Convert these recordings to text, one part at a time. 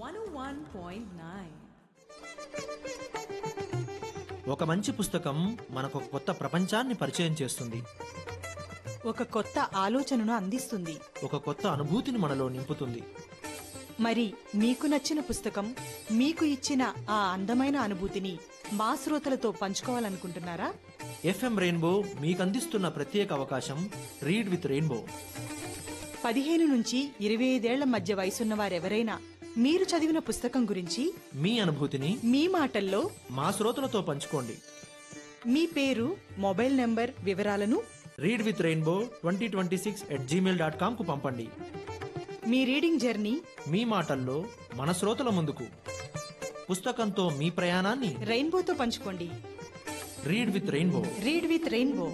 101.9. ఒక మంచి పుస్తకం మనకు ఒక కొత్త ప్రపంచాన్ని పరిచయం చేస్తుంది ఒక కొత్త ఆలోచనను అందిస్తుంది ఒక కొత్త అనుభూతిని మనలో నింపుతుంది మరి మీకు నచ్చిన పుస్తకం మీకు ఇచ్చిన ఆ అందమైన అనుభూతిని మా శ్రోతలతో పంచుకోవాలనుకుంటున్నారా ఎఫ్ఎం రెయిన్బో మీకు అందిస్తున్న ప్రత్యేక అవకాశం రీడ్ విత్ రెయిన్బో పదిహేను నుంచి ఇరవై ఐదేళ్ల మధ్య వయసున్న వారెవరైనా మీరు చదివిన పుస్తకం గురించి మీ అనుభూతిని మీ మాటల్లో మా శ్రోతలతో పంచుకోండి మీ పేరు మొబైల్ నంబర్ వివరాలను read with rainbow twenty twenty six at Gmail dot కామ్కు పంపండి మీ రీడింగ్ జర్నీ మీ మాటల్లో మన శ్రోతల ముందుకు పుస్తకంతో మీ ప్రయాణాన్ని రెయిన్బోతో పంచుకోండి read with rainbow read with rainbow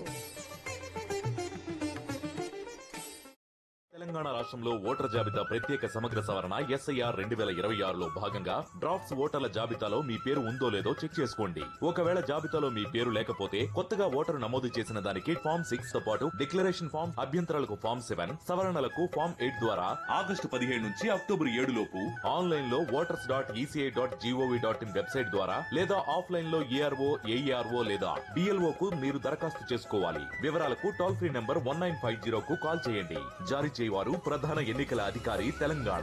Telangana రాష్ట్రంలో ఓటర్ జాబితా ప్రత్యేక సమగ్ర సవరణ ఎస్ఐఆర్ రెండు వేల ఇరవై ఆరులో భాగంగా డ్రాఫ్ట్స్ ఓటర్ల జాబితాలో మీ పేరు ఉందో లేదో చెక్ చేసుకోండి ఒకవేళ జాబితాలో మీ పేరు లేకపోతే కొత్తగా ఓటరు నమోదు చేసిన దానికి ఫామ్ సిక్స్ తో పాటు డిక్లరేషన్ ఫామ్ అభ్యంతరాలకు ఫామ్ సెవెన్ సవరణలకు ఫామ్ ఎయిట్ ద్వారా ఆగస్టు పదిహేడు నుంచి అక్టోబర్ ఏడు లోపు ఆన్లైన్ లో voters dot ECI dot gov dot in website ద్వారా లేదా ఆఫ్లైన్ లో ఏఆర్ఓ ఏఈఆర్ఓ లేదా డిఎల్ఓ కు మీరు దరఖాస్తు చేసుకోవాలి వివరాలకు toll free number one nine five zero కు కాల్ చేయండి జారీ చేయవారు ప్రధాన ఎన్నికల అధికారి తెలంగాణ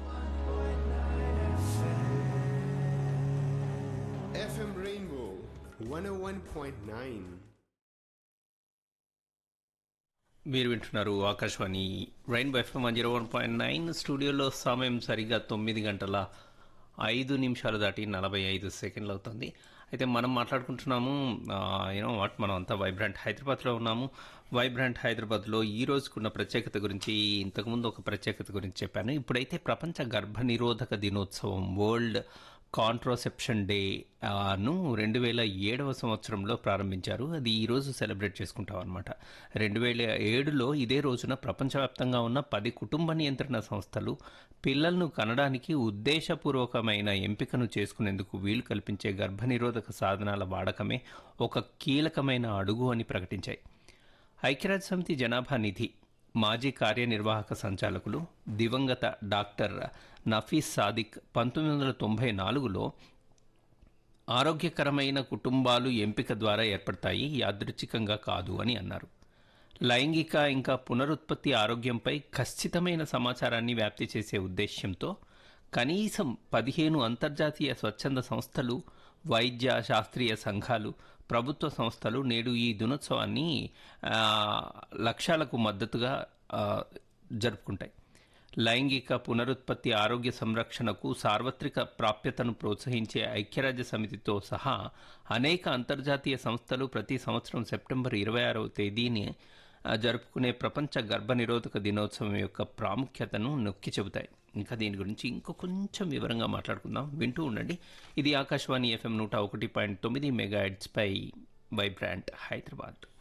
FM Rainbow 101.9. మీరు వింటున్నారు Akashvani rainbow FM one zero one point nine స్టూడియోలో సమయం సరిగ్గా తొమ్మిది గంటల ఐదు నిమిషాలు దాటి నలభై ఐదు సెకండ్లు అవుతుంది అయితే మనం మాట్లాడుకుంటున్నాము యూనో వాట్ మనం అంతా వైబ్రాంట్ హైదరాబాద్లో ఉన్నాము వైబ్రాంట్ హైదరాబాద్లో ఈ రోజుకున్న ప్రత్యేకత గురించి ఇంతకుముందు ఒక ప్రత్యేకత గురించి చెప్పాను ఇప్పుడైతే ప్రపంచ గర్భ నిరోధక దినోత్సవం వరల్డ్ కాంట్రోసెప్షన్ డే ఆ, ను రెండు వేల ఏడవ సంవత్సరంలో ప్రారంభించారు అది ఈ రోజు సెలబ్రేట్ చేసుకుంటాం అనమాట రెండు వేల ఏడులో ఇదే రోజున ప్రపంచవ్యాప్తంగా ఉన్న పది కుటుంబ నియంత్రణ సంస్థలు పిల్లలను కనడానికి ఉద్దేశపూర్వకమైన ఎంపికను చేసుకునేందుకు వీలు కల్పించే గర్భనిరోధక సాధనాల వాడకమే ఒక కీలకమైన అడుగు అని ప్రకటించాయి ఐక్యరాజ్య సమితి జనాభా నిధి మాజీ కార్యనిర్వాహక సంచాలకులు దివంగత డాక్టర్ నఫీస్ సాదిక్ పంతొమ్మిది వందల తొంభై నాలుగులో ఆరోగ్యకరమైన కుటుంబాలు ఎంపిక ద్వారా ఏర్పడతాయి యాదృచ్ఛికంగా కాదు అని అన్నారు లైంగిక ఇంకా పునరుత్పత్తి ఆరోగ్యంపై ఖచ్చితమైన సమాచారాన్ని వ్యాప్తి చేసే ఉద్దేశ్యంతో కనీసం పదిహేను అంతర్జాతీయ స్వచ్ఛంద సంస్థలు వైద్య శాస్త్రీయ సంఘాలు ప్రభుత్వ సంస్థలు నేడు ఈ దినోత్సవాన్ని ఆ, లక్ష్యాలకు మద్దతుగా ఆ, జరుపుకుంటాయి లైంగిక పునరుత్పత్తి ఆరోగ్య సంరక్షణకు సార్వత్రిక ప్రాప్యతను ప్రోత్సహించే ఐక్యరాజ్య సమితితో సహా అనేక అంతర్జాతీయ సంస్థలు ప్రతి సంవత్సరం సెప్టెంబర్ ఇరవై ఆరవ తేదీని ఆ, జరుపుకునే ప్రపంచ గర్భనిరోధక దినోత్సవం యొక్క ప్రాముఖ్యతను నొక్కి చెబుతాయి ఇంకా దీని గురించి ఇంకో కొంచెం వివరంగా మాట్లాడుకుందాం వింటూ ఉండండి ఇది ఆకాశవాణి ఎఫ్ఎం నూట ఒకటి పాయింట్ తొమ్మిది మెగా పై వైబ్రాంట్ హైదరాబాద్